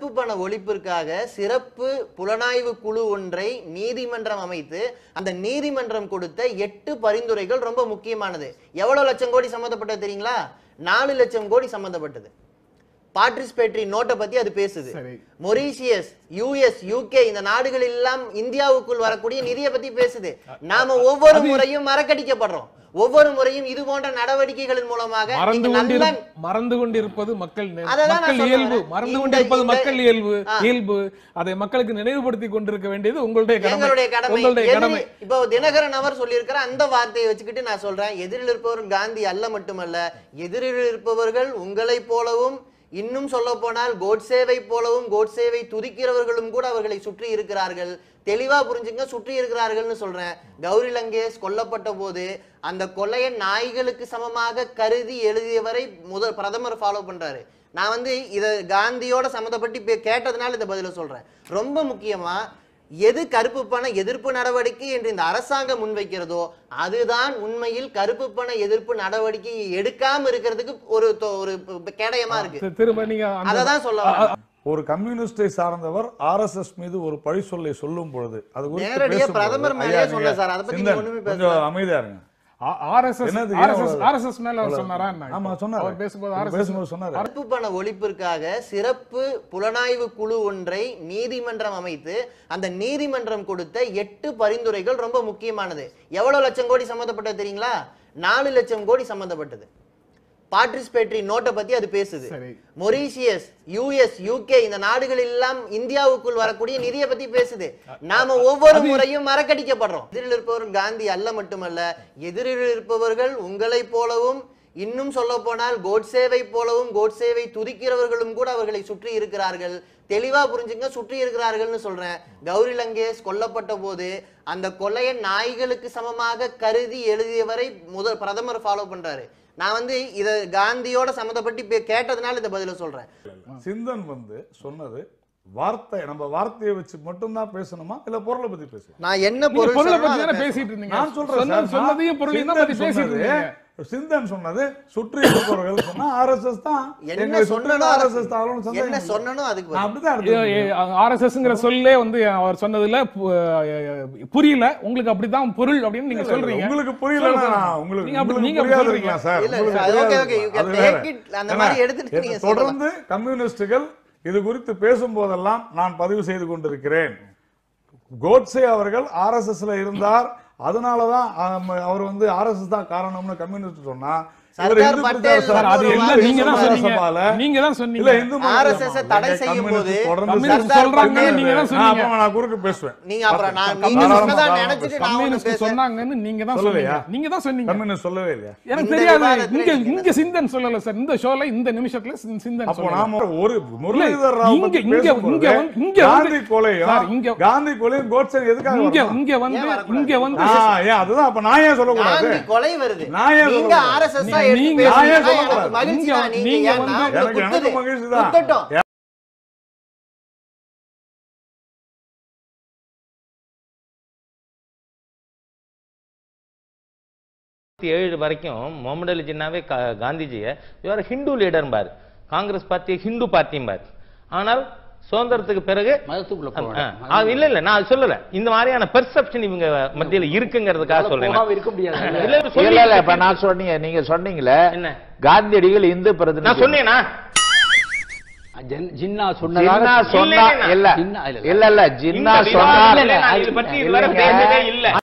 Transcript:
கருப்பு பண ஒழிப்பிற்காக சிறப்பு புலனாய்வு குழு ஒன்றை நீதிமன்றம் அமைத்து அந்த நீதிமன்றம் கொடுத்த எட்டு பரிந்துரைகள் ரொம்ப முக்கியமானது எவ்வளவு லட்சம் கோடி சம்பந்தப்பட்டது தெரியுங்களா நாலு லட்சம் கோடி சம்பந்தப்பட்டது பார்ட்டிசிபேட்டரி நோட்டை பத்தி அது பேசுது சரி. மொரீஷியஸ் யூஎஸ் யூகே இந்த நாடுகள் எல்லாம் இந்தியாவுக்குள் வரக்கூடிய நிதியை பத்தி பேசுது நாம ஒவ்வொரு முறையும் மறக்கடிக்கப்படுறோம் ஒவ்வொரு முறையும் இது போன்ற நடவடிக்கைகளின் மூலமாக மறந்து நீங்க கொண்டிரு நல்ல மறந்து கொண்டிருப்பது மக்கள் நே- அததான் நான் மக்கள் சொல்ல இயல்பு வரேன். மறந்து இந்த- கொண்டிருப்பது இந்த- மக்கள் இயல்பு ஆ. இயல்பு அதை மக்களுக்கு நினைவுபடுத்தி கொண்டிருக்க வேண்டியது உங்களுடைய கடமை எங்களுடைய கடமை உங்களுடைய எதிரி- கடமை இப்போ தினகரன் அவர் சொல்லியிருக்கிற அந்த வார்த்தையை வச்சுக்கிட்டு நான் சொல்றேன் எதிரில் இருப்பவர் காந்தி அல்ல மட்டுமல்ல எதிரில் இருப்பவர்கள் உங்களைப் போலவும் இன்னும் சொல்ல போனால் கோட்சேவை போலவும் கோட்சேவை துதிக்கிறவர்களும் கூட அவர்களை சுற்றி இருக்கிறார்கள் தெளிவா புரிஞ்சுங்க சுற்றி இருக்கிறார்கள்னு சொல்றேன் கௌரி லங்கேஷ் கொல்லப்பட்ட போது அந்த கொலையை நாய்களுக்கு சமமாக கருதி எழுதியவரை முதல் பிரதமர் ஃபாலோ பண்றாரு நான் வந்து இத காந்தியோட சம்மந்தப்பட்டு இப்ப கேட்டதுனால இந்த பதில சொல்றேன் ரொம்ப முக்கியமா எது கருப்பு பண எதிர்ப்பு நடவடிக்கை என்று இந்த அரசாங்கம் முன்வைக்கிறதோ அதுதான் உண்மையில் கருப்பு பண எதிர்ப்பு நடவடிக்கையை எடுக்காம இருக்கிறதுக்கு ஒரு தொ- ஒரு ப- கேடயமா இருக்கு தி- திரும்ப நீங்க அந்த- அததான் சொல்ல வரேன். ஒரு கம்யூனிஸ்டை சார்ந்தவர் ஆர்எஸ்எஸ் மீது ஒரு பழி சொல்லை சொல்லும் பொழுது அது குறித்து நேரடியா பேசும்பொழுது, பிரதமர் ஐயா, மேலேயே நீங்க சொல்ல சார். அதை பத்தி சிந்தன், நீங்க ஒண்ணுமே கொஞ்சம் பேசல. அமைதியா இருங்க ஆ- RSS என்னது, ஏன் RSS அவ்வளவு- RSS மேல அவர் சொன்னாரா என்ன? ஆமா சொன்னாரு அவர் பேசும்போது அவர் RSS பேசும்போது சொன்னாரு கருப்பு பண ஒழிப்பிற்காக சிறப்பு புலனாய்வு குழு ஒன்றை நீதிமன்றம் அமைத்து அந்த நீதிமன்றம் கொடுத்த எட்டு பரிந்துரைகள் ரொம்ப முக்கியமானது எவ்வளவு லட்சம் கோடி சம்பந்தப்பட்டது தெரியுங்களா நாலு லட்சம் கோடி சம்பந்தப்பட்டது பார்ட்டிசிபேட்டரி நோட்டை பத்தி அது பேசுது சரி. மொரீஷியஸ் யூஎஸ் யூகே இந்த நாடுகள் எல்லாம் இந்தியாவுக்குள் வரக்கூடிய நிதியை பத்தி பேசுது நாம ஒவ்வொரு முறையும் மறக்கடிக்கப்படுறோம் எதிரில் இருப்பவர் காந்தி அல்ல மட்டுமல்ல எதிரில் இருப்பவர்கள் உங்களைப் போலவும் இன்னும் சொல்ல போனால் கோட்சேவை போலவும் கோட்சேவை துதிக்கிறவர்களும் கூட அவர்களை சுற்றி இருக்கிறார்கள் தெளிவா புரிஞ்சுங்க சுற்றி இருக்கிறார்கள்னு சொல்றேன் கௌரி லங்கேஷ் கொல்லப்பட்ட போது அந்த கொலையை நாய்களுக்கு சமமாக கருதி எழுதியவரை முதல் பிரதமர் ஃபாலோ பண்றாரு நான் வந்து இத காந்தியோட சம்மந்தப்பட்டு இப்ப கேட்டதுனால இந்த பதில சொல்றேன் சிந்தன் வந்து சொன்னது வார்த்தை நம்ம வார்த்தையை வச்சு மட்டும்தான் பேசணுமா இல்ல பொருளை பத்தி பேசணும் நான் என்ன நீங்க பொருள் பொருளை சொல்றேனோ பத்தி அதை தானே பேசுறேன். பேசிட்டு இருந்தீங்க நான் சொல்றேன் சொன்ன- சார், சொன்னதையும் நான் பொருளையும் தான் சிந்தன் பத்தி பேசிட்டு சொன்னது, இருந்தீங்க சிந்தன் சொன்னது சுற்றி இருப்பவர்கள் சொன்னா ஆர்எஸ்எஸ் தான் என்ன எங்களை சுற்றி சொன்னனோ ஆர்எஸ்எஸ் தான் அவ்வளவுன்னு அதுக்கு- என்ன சந்தேகம் இல்லை. சொன்னனோ அதுக்கு நான் பதில். அப்படிதான் ஐயோ, எடுத்துக்கிறேன். ஏ, ஆர்எஸ்எஸ்ங்கிற சொல்லே வந்து அவர் சொன்னதுல பு- அஹ், புரியல உங்களுக்கு அப்படிதான் பொருள் அப்படின்னு நீங்க சொல்றீங்க உங்களுக்கு புரியலன்னா சொல்லுங்க. நான் உங்களுக்கு நீங்க அப்படி- உங்களுக்கு நீங்க அப்படி புரியாது சொல்றீங்க. இருக்கலாம் சார் இல்ல, உங்களுக்கு அது okay, புரியாது okay, you can அது வேற. take it. அந்த ஏன்னா, மாதிரி எடுத்துட்டு நீங்க சொல்லலாம். தொடர்ந்து கம்யூனிஸ்டுகள் இது குறித்து பேசும்போதெல்லாம் நான் பதிவு செய்து கொண்டிருக்கிறேன் கோட்சே அவர்கள் ஆர்எஸ்எஸ்ல இருந்தார் அதனாலதான் ஆம், அவர் வந்து ஆர்எஸ்எஸ் தான் காரணம்னு கம்யூனிஸ்ட் சொன்னா இவர் சர்தார் இந்து பட்டேல் பிரச்சார சார், அது ஒரு எல்லாம் வார்த்தை நீங்க தான் சொன்னாரு. சொன்னீங்க சபால. நீங்க தான் இல்ல சொன்னீங்க இந்து RSS ஐ தடை செய்யும் போது கம்யூனிஸ்ட் சர்தார் சொல்றாங்கன்னு பட்டேல் நீங்க தான் நான் சொன்னீங்க அப்ப நான் குறுக்கு பேசுவேன் நீங்க அப்புறம் நான் நீங்க கம்யூனிஸ்ட் சொன்னதா தாராளமா நினைச்சிட்டு நான் ஒண்ணு கம்யூனிஸ்ட் பேசுறேன் சொன்னாங்கன்னு நீங்க தான் சொல்லலையா? சொன்னீங்க நீங்க தான் சொன்னீங்க கம்யூனிஸ்ட் சொல்லவே இல்லையா எனக்கு இந்த தெரியாது விவாதத்துல இங்க நீங்க இங்க சிந்தன் சொல்லல சார் இந்த ஷோல இந்த நிமிஷத்துல சிந்- சிந்தன் அப்போ சொல்லல நாம ஒரு முரளிதர் ராவ் இங்க- பத்தி இங்க- பேசும்பொழுது இங்க வந்து- இங்க வந்து- காந்தி கொலையும் சார், இங்க- காந்தி கொலையும் கோட்சே எதுக்காக இங்க வரணும்? இங்க வந்து ஏன் வரக்கூடாது? இங்க வந்து ஆ, ஏன் அதுதான் அப்ப நான் ஏன் சொல்லக்கூடாது காந்தி கொலை வருது நான் ஏன் நீங்க சொல்லக்கூடாது? ஆர்எஸ்எஸ் நீங்க- எடுத்து நீங்க- நான் ஏன் பேசுறீங்க சொல்லக்கூடாது? எனக்கு மகிழ்ச்சி நீங்க- தான் நீங்க நீங்க ஏன்னா வந்து- உங்களுக்கு எனக்கு எனக்கு குத்துது. மகிழ்ச்சி தான் குத்தட்டும் ஏழு வரைக்கும் முகமது அலி ஜின்னாவே கா- காந்திஜியை இவர் ஹிந்து லீடர்பார் காங்கிரஸ் பார்ட்டி ஹிந்து பார்ட்டிம்பார் ஆனால் சுதந்திரத்துக்கு பிறகு மதத்துக்குள்ள போக ஆ, வேண்டாம். ஆ, இல்ல இல்ல நான் அது சொல்லல இந்த மாதிரியான பெர்செப்ஷன் இவங்க மத்தியில இருக்குங்கிறதுக்காக சொல்றேன் போகாம இருக்க முடியாது இல்ல, இல்ல, இல்ல சொல்லி- இல்ல இப்ப நான் சொன்னீங்க நீங்க சொன்னீங்களே என்ன? காந்தியடிகள் இந்து நான் பிரதிநிதி சொன்னேனா ஜின்- ஜின்னா ஜின்னா சொன்னதாக சொன்னா இல்ல, இல்ல. இல்ல ஜின்னா இல்ல. இல்ல இல்ல ஜின்னா இந்த சொன்னா விவாதத்துல இல்ல, நான் அது- இது பற்றி இல்ல, இதுவரை இல்லைங்க. பேசவே இல்ல